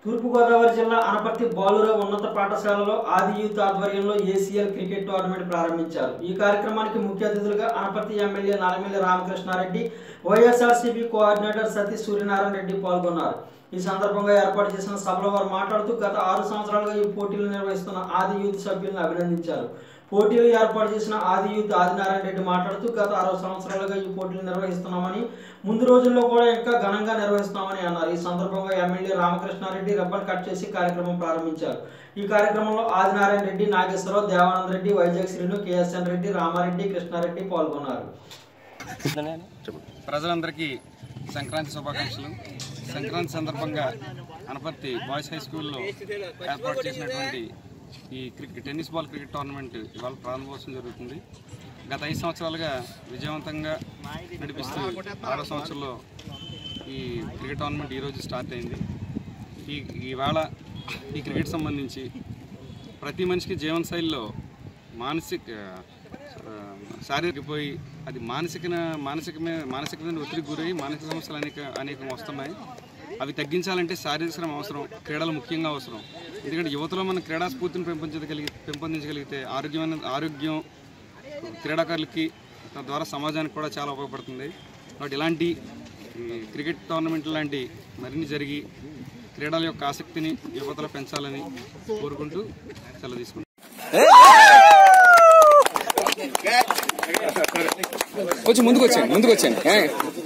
తూర్పుగోదావరి జిల్లా అనపర్తి బాలుర ఉన్నత పాఠశాలలో ఆది యూత్ ఆధ్వర్యంలో ఏసీఎల్ క్రికెట్ టోర్నమెంట్ ప్రారంభించారు ఈ కార్యక్రమానికి ముఖ్య అతిథులుగా Anaparthi MLA Nallamilli Ramakrishna Reddy YSRCP coordinator Satish Suryanarayana Reddy పాల్గొన్నారు ఈ సందర్భంగా ఏర్పాటు చేసిన సభలో వారు మాట్లాడుతూ గత ఆరు సంవత్సరాలుగా ఈ పోటీలు నిర్వహిస్తున్న ఆది యూత్ సభ్యులను అభినందించారు పోటీలు ఏర్పాటు చేసిన ఆది యూత్ ఆదినారాయణ రెడ్డి మాట్లాడుతూ గత అరవై సంవత్సరాలుగా ఈ పోటీలు నిర్వహిస్తున్నామని ముందు రోజుల్లో కూడా ఇంకా ఘనంగా నిర్వహిస్తామని అన్నారు ఈ సందర్భంగా ఎమ్మెల్యే రామకృష్ణారెడ్డి రబ్బర్ కట్ చేసి కార్యక్రమం ప్రారంభించారు ఈ కార్యక్రమంలో ఆదినారాయణ రెడ్డి నాగేశ్వరరావు దేవానంద్ రెడ్డి వైజాగ్ శ్రీను కేఎస్ఎన్ రెడ్డి రామారెడ్డి కృష్ణారెడ్డి పాల్గొన్నారు ప్రజలందరికీ సంక్రాంతి శుభాకాంక్షలు సంక్రాంతి సందర్భంగా అనపర్తి బాయ్స్ హై స్కూల్లో ఏర్పాటు చేసినటువంటి ఈ cricket tennis ball cricket tournament ఇవాళ ప్రారంభోత్సవం జరుగుతుంది గత ఐదు సంవత్సరాలుగా విజయవంతంగా నడిపిస్తూ ఆరో సంవత్సరంలో ఈ క్రికెట్ టోర్నమెంట్ ఈరోజు స్టార్ట్ అయింది ఈ ఈవేళ ఈ క్రికెట్ సంబంధించి ప్రతి మనిషికి జీవనశైలిలో మానసిక ఆ, శారీరక పోయి అది మానసిక మానసికమైన మానసికమైన ఒత్తిడికి గురై మానసిక సమస్యలు అనేక అనేకం వస్తున్నాయి అవి తగ్గించాలంటే శారీరక శ్రమ అవసరం క్రీడలు ముఖ్యంగా అవసరం ఎందుకంటే యువతలో మన క్రీడా స్ఫూర్తిని పెంపొంచగలిగి పెంపొందించగలిగితే ఆరోగ్యమైన ఆరోగ్యం క్రీడాకారులకి తద్వారా సమాజానికి కూడా చాలా ఉపయోగపడుతుంది కాబట్టి ఇలాంటి ఈ క్రికెట్ టోర్నమెంట్ లాంటి మరిన్ని జరిగి క్రీడల యొక్క ఆసక్తిని యువతలో పెంచాలని కోరుకుంటూ సెలవు తీసుకుంటాం కొంచెం ముందుకు వచ్చాను ముందుకు వచ్చాను ఏ?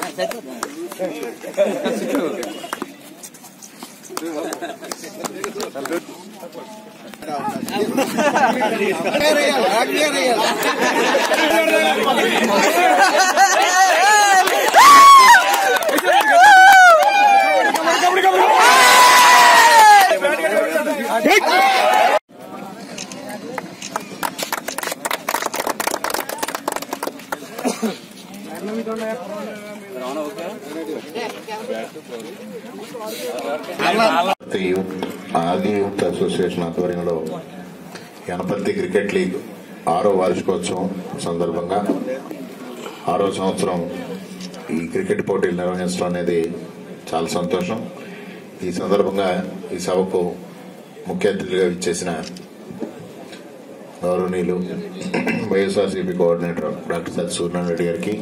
భారత యూత్ ఆది యూత్ అసోసియేషన్ ఆధ్వర్యంలో గణపతి క్రికెట్ లీగ్ ఆరో వార్షికోత్సవం సందర్భంగా ఆరో సంవత్సరం ఈ క్రికెట్ పోటీలు నిర్వహించడం అనేది చాలా సంతోషం ఈ సందర్భంగా ఈ సభకు ముఖ్య అతిథిగా ఇచ్చేసిన గౌరవనీయులు వైఎస్ఆర్సీపీ కోఆర్డినేటర్ డాక్టర్ సత్ సూర్యనారాయణ రెడ్డి గారికి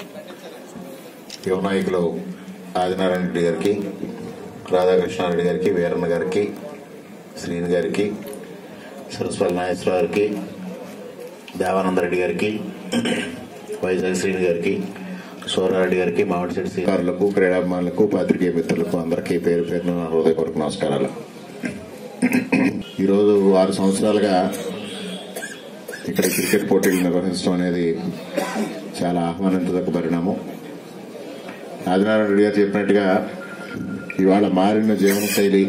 యువ నాయకులు ఆదినారాయణ రెడ్డి గారికి రాధాకృష్ణారెడ్డి గారికి వీరన్న గారికి శ్రీని గారికి సరస్వతి నాగేశ్వరరావు గారికి దేవానంద రెడ్డి గారికి వైజాగ్ శ్రీని గారికి సూరారెడ్డి గారికి మామిడిచెట్టి శ్రీకారులకు క్రీడాభిమానులకు పాత్రికేయ మిత్రులకు అందరికీ పేరు పేరున నా హృదయపూర్వక నమస్కారాలు ఈరోజు ఆరు సంవత్సరాలుగా ఇక్కడ క్రికెట్ పోటీలు నిర్వహించడం అనేది చాలా ఆహ్వానించదగ్గ పరిణామం ఆదినారాయణ రెడ్డి గారు చెప్పినట్టుగా ఇవాళ మారిన జీవన శైలి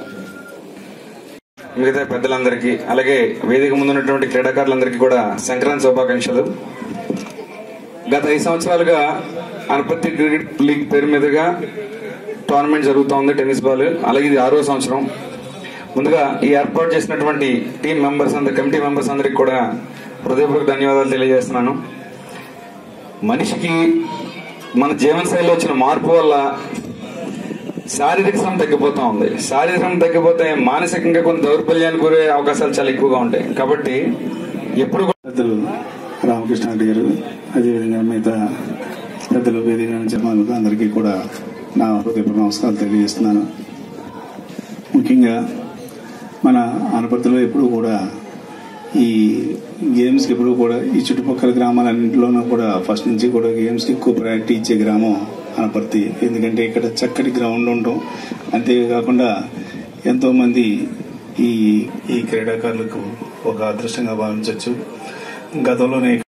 మిగతా పెద్దలందరికీ అలాగే వేదిక ముందున్నటువంటి క్రీడాకారులందరికీ కూడా సంక్రాంతి శుభాకాంక్షలు గత ఐదు సంవత్సరాలుగా అనపర్తి క్రికెట్ లీగ్ పేరు మీదుగా టోర్నమెంట్ జరుగుతూ ఉంది టెన్నిస్ బాల్ అలాగే ఇది ఆరో సంవత్సరం ముందుగా ఈ ఏర్పాటు చేసినటువంటి టీం మెంబర్స్ అందరి కమిటీ మెంబర్స్ అందరికి కూడా హృదయపూర్వక ధన్యవాదాలు తెలియజేస్తున్నాను మనిషికి మన జీవనశైలిలో వచ్చిన మార్పు వల్ల శారీరక శ్రమ తగ్గిపోతా ఉంది శారీరక శ్రమ తగ్గిపోతే మానసికంగా కొన్ని దౌర్బల్యానికి గురే అవకాశాలు చాలా ఎక్కువగా ఉంటాయి కాబట్టి ఎప్పుడు కూడా పెద్దలు రామకృష్ణ రెడ్డి గారు అదేవిధంగా మిగతా పెద్దలు వేదిక జమాలకు అందరికీ కూడా నా హృదయపూర్వక నమస్కారాలు తెలియజేస్తున్నాను ముఖ్యంగా మన ఆనపర్తిలో ఎప్పుడు కూడా ఈ గేమ్స్కి ఎప్పుడు కూడా ఈ చుట్టుపక్కల గ్రామాలన్నింటిలోనూ కూడా ఫస్ట్ నుంచి కూడా గేమ్స్కి ఎక్కువ ప్రయారిటీ ఇచ్చే గ్రామం అనపర్తి ఎందుకంటే ఇక్కడ చక్కటి గ్రౌండ్ ఉండటం అంతేకాకుండా ఎంతోమంది ఈ ఈ క్రీడాకారులకు ఒక అదృష్టంగా భావించవచ్చు గతంలోనే